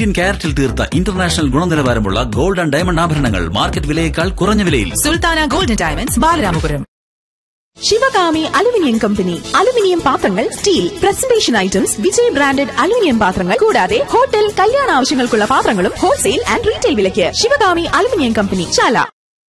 eighteen ക്യാരറ്റിൽ തീർത്ത international ഗുണനിലവാരമുള്ള gold and diamond ആഭരണങ്ങൾ മാർക്കറ്റ് വിലയേക്കാൾ കുറഞ്ഞ വിലയിൽ Sultana golden diamonds Balaramapuram Sivakami aluminium company aluminium പാത്രങ്ങൾ steel presentation items Vijay branded aluminium പാത്രങ്ങൾ കൂടാതെ ഹോട്ടൽ കല്യാണ ആവശ്യങ്ങൾക്കുള്ള പാത്രങ്ങളും ഹോൾസെയിൽ ആൻഡ് റീറ്റെയിൽ വിലയ്ക്ക് ശിവകാമി അലുമിനിയം കമ്പനി ചാല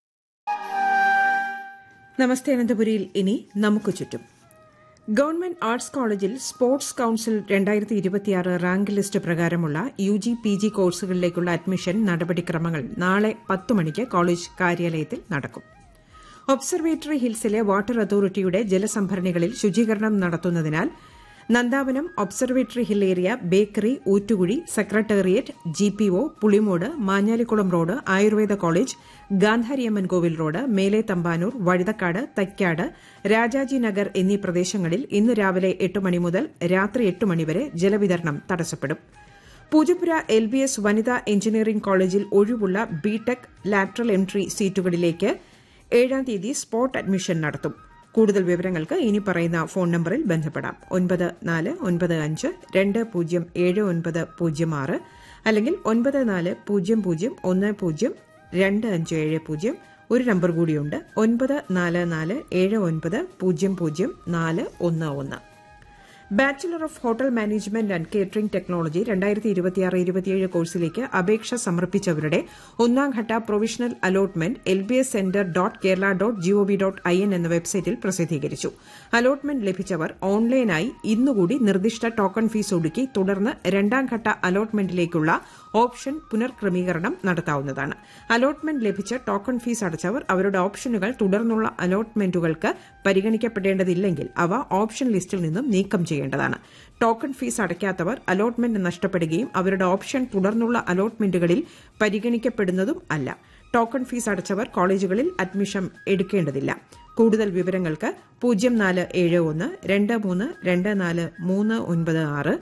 നമസ്തേ അനന്തപുരിയിൽ ഇനി നമുക്ക് ചുറ്റും ഗവൺമെന്റ് ആർട്സ് കോളേജിൽ സ്പോർട്സ് കൌൺസിൽ രണ്ടായിരത്തി ഇരുപത്തിയാറ് റാങ്ക് ലിസ്റ്റ് പ്രകാരമുള്ള യു ജി പി ജി കോഴ്സുകളിലേക്കുള്ള അഡ്മിഷൻ നടപടിക്രമങ്ങൾ നാളെ പത്ത് മണിക്ക് കോളേജ് കാര്യാലയത്തിൽ നടക്കും ഒബ്സർവേറ്ററി ഹിൽസിലെ വാട്ടർ അതോറിറ്റിയുടെ ജലസംഭരണികളിൽ ശുചീകരണം നടത്തുന്നതിനാൽ Nandavanam observatory hill area bakery Oottukuzhi secretariat G P O Pulimoodu Manjalikulam road Ayurveda college Gandhariamman Kovil road മേലെ തമ്പാനൂർ വഴുതക്കാട് തൈക്കാട് രാജാജി നഗർ എന്നീ പ്രദേശങ്ങളിൽ ഇന്ന് രാവിലെ എട്ട് മണി മുതൽ രാത്രി എട്ട് മണിവരെ ജലവിതരണം തടസ്സപ്പെടും പൂജപ്പുര എൽ ബി എസ് വനിതാ എഞ്ചിനീയറിംഗ് കോളേജിൽ ഒഴിവുള്ള ബിടെക് ലാറ്ററൽ എൻട്രി സീറ്റുകളിലേക്ക് ഏഴാം തീയതി സ്പോട്ട് അഡ്മിഷൻ നടത്തും കൂടുതൽ വിവരങ്ങൾക്ക് ഇനി പറയുന്ന ഫോൺ നമ്പറിൽ ബന്ധപ്പെടാം ഒൻപത് നാല് ഒൻപത് അഞ്ച് രണ്ട് പൂജ്യം ഏഴ് ഒൻപത് പൂജ്യം ആറ് അല്ലെങ്കിൽ ഒൻപത് നാല് പൂജ്യം പൂജ്യം ഒന്ന് പൂജ്യം രണ്ട് അഞ്ച് ഏഴ് പൂജ്യം ഒരു നമ്പർ കൂടിയുണ്ട് ഒൻപത് നാല് നാല് ഏഴ് ഒൻപത് പൂജ്യം പൂജ്യം നാല് ഒന്ന് ഒന്ന് bachelor of hotel management and catering technology രണ്ടായിരത്തി ഇരുപത്തിയാറ് ഇരുപത്തിയേഴ് കോഴ്സിലേക്ക് അപേക്ഷ സമർപ്പിച്ചവരുടെ ഒന്നാംഘട്ട provisional allotment L B S centre dot Kerala dot gov dot I N എന്ന വെബ്സൈറ്റിൽ പ്രസിദ്ധീകരിച്ചു അലോട്ട്മെന്റ് ലഭിച്ചവർ ഓൺലൈനായി ഇന്നുകൂടി നിർദ്ദിഷ്ട ടോക്കൺ ഫീസ് ഒടുക്കി തുടർന്ന് രണ്ടാംഘട്ട അലോട്ട്മെന്റിലേക്കുള്ള ഓപ്ഷൻ പുനർക്രമീകരണം നടത്താവുന്നതാണ് അലോട്ട്മെന്റ് ലഭിച്ച് ടോക്കൺ ഫീസ് അടച്ചവർ അവരുടെ ഓപ്ഷനുകൾ തുടർന്നുള്ള അലോട്ട്മെന്റുകൾക്ക് പരിഗണിക്കപ്പെടേണ്ടതില്ലെങ്കിൽ അവ ഓപ്ഷൻ ലിസ്റ്റിൽ നിന്നും നീക്കം ചെയ്യേണ്ടതാണ് ടോക്കൺ ഫീസ് അടയ്ക്കാത്തവർ അലോട്ട്മെന്റ് നഷ്ടപ്പെടുകയും അവരുടെ ഓപ്ഷൻ തുടർന്നുള്ള അലോട്ട്മെന്റുകളിൽ പരിഗണിക്കപ്പെടുന്നതും അല്ല ടോക്കൺ ഫീസ് അടച്ചവർ കോളേജുകളിൽ അഡ്മിഷൻ എടുക്കേണ്ടതില്ല കൂടുതൽ വിവരങ്ങൾക്ക് പൂജ്യം നാല് ഏഴ് ഒന്ന് രണ്ട് മൂന്ന് രണ്ട് നാല് മൂന്ന് ഒൻപത് ആറ്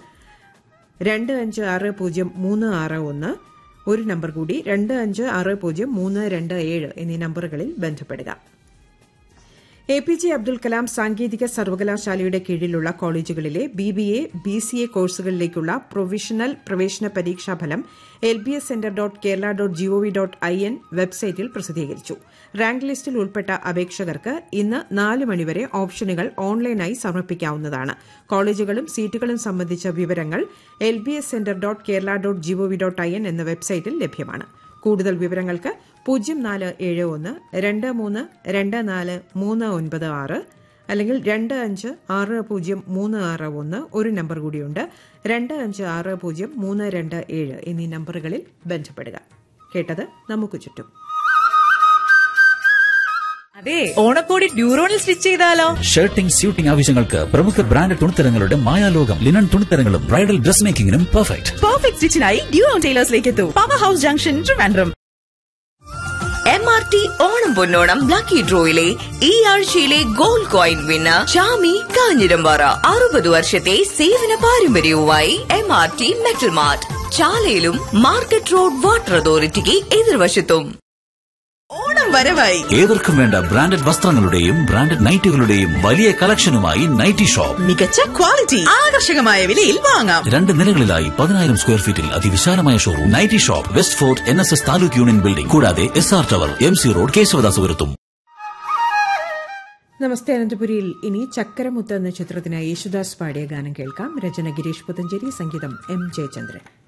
രണ്ട് അഞ്ച് ആറ് പൂജ്യം മൂന്ന് ആറ് ഒന്ന് ഒരു നമ്പർ കൂടി രണ്ട് അഞ്ച് ആറ് പൂജ്യം മൂന്ന് രണ്ട് ഏഴ് എന്നീ നമ്പറുകളിൽ ബന്ധപ്പെടുക A P J Abdul Kalam സാങ്കേതിക സർവകലാശാലയുടെ കീഴിലുള്ള കോളേജുകളിലെ B B A B C A കോഴ്സുകളിലേക്കുള്ള പ്രൊവിഷണൽ പ്രവേശന പരീക്ഷാ ഫലം L B S centre dot Kerala dot gov dot I N വെബ്സൈറ്റിൽ പ്രസിദ്ധീകരിച്ചു റാങ്ക് ലിസ്റ്റിൽ ഉൾപ്പെട്ട അപേക്ഷകർക്ക് ഇന്ന് നാല് മണിവരെ ഓപ്ഷനുകൾ ഓൺലൈനായി സമർപ്പിക്കാവുന്നതാണ് കോളേജുകളും സീറ്റുകളും സംബന്ധിച്ച വിവരങ്ങൾ L B S centre dot Kerala dot gov dot I N എന്ന വെബ്സൈറ്റിൽ ലഭ്യമാണ് കൂടുതൽ വിവരങ്ങൾക്ക് പൂജ്യം നാല് ഏഴ് ഒന്ന് രണ്ട് മൂന്ന് രണ്ട് നാല് മൂന്ന് ഒൻപത് ആറ് അല്ലെങ്കിൽ രണ്ട് അഞ്ച് ആറ് പൂജ്യം മൂന്ന് ആറ് ഒന്ന് ഒരു നമ്പർ കൂടിയുണ്ട് രണ്ട് അഞ്ച് ആറ് പൂജ്യം മൂന്ന് രണ്ട് ഏഴ് എന്നീ നമ്പറുകളിൽ ബന്ധപ്പെടുക കേട്ടത് നമുക്ക് ചുറ്റും അതെ ഓണക്കോടി ഡ്യൂറോണിൽ സ്റ്റിച്ച് ചെയ്താലോ ഷർട്ടിംഗ് സ്യൂട്ടിംഗ് ആവശ്യങ്ങൾക്ക് പ്രമുഖ ബ്രാൻഡ് തുണിത്തരങ്ങളുടെ മായാലോകം ലിനൻ തുണിത്തരങ്ങളും ബ്രൈഡൽ ഡ്രസ് മേക്കിംഗിനും പെർഫെക്റ്റ് പെർഫെക്റ്റ് സ്റ്റിച്ചിനായി ഡ്യൂറോൺ ടൈലേഴ്സിലേക്ക് എത്തൂ power house junction Trivandrum M R T Onam Ponnonam lucky ഡ്രോയിലെ ഈ ആഴ്ചയിലെ gold coin winner Shami Kanjirampara അറുപത് വർഷത്തെ സേവന പാരമ്പര്യവുമായി M R T metal mart ചാലയിലും മാർക്കറ്റ് റോഡ് വാട്ടർ അതോറിറ്റിക്ക് എതിർവശത്തും ഓണം വരവായി ഏവർക്കും വേണ്ട ബ്രാൻഡഡ് വസ്ത്രങ്ങളുടെയും ബ്രാൻഡഡ് നൈറ്റുകളുടെയും വലിയ കളക്ഷനുമായി നൈറ്റി ഷോപ്പ് മികച്ച ക്വാളിറ്റി ആകർഷകമായ വിലയിൽ വാങ്ങാം രണ്ട് നിലകളിലായി പതിനായിരം സ്ക്വയർ ഫീറ്റിൽ അതിവിശാലമായ showroom nighty shop west fort N S S taluk union building കൂടാതെ S R tower M C road കേശവദാസപുരത്തും നമസ്തേ അനന്തപുരിയിൽ ഇനി ചക്കരമുത്ത് എന്ന ചിത്രത്തിന് യേശുദാസ് പാടിയ ഗാനം കേൾക്കാം രചന ഗിരീഷ് പുത്തഞ്ചേരി സംഗീതം എം ജയചന്ദ്രൻ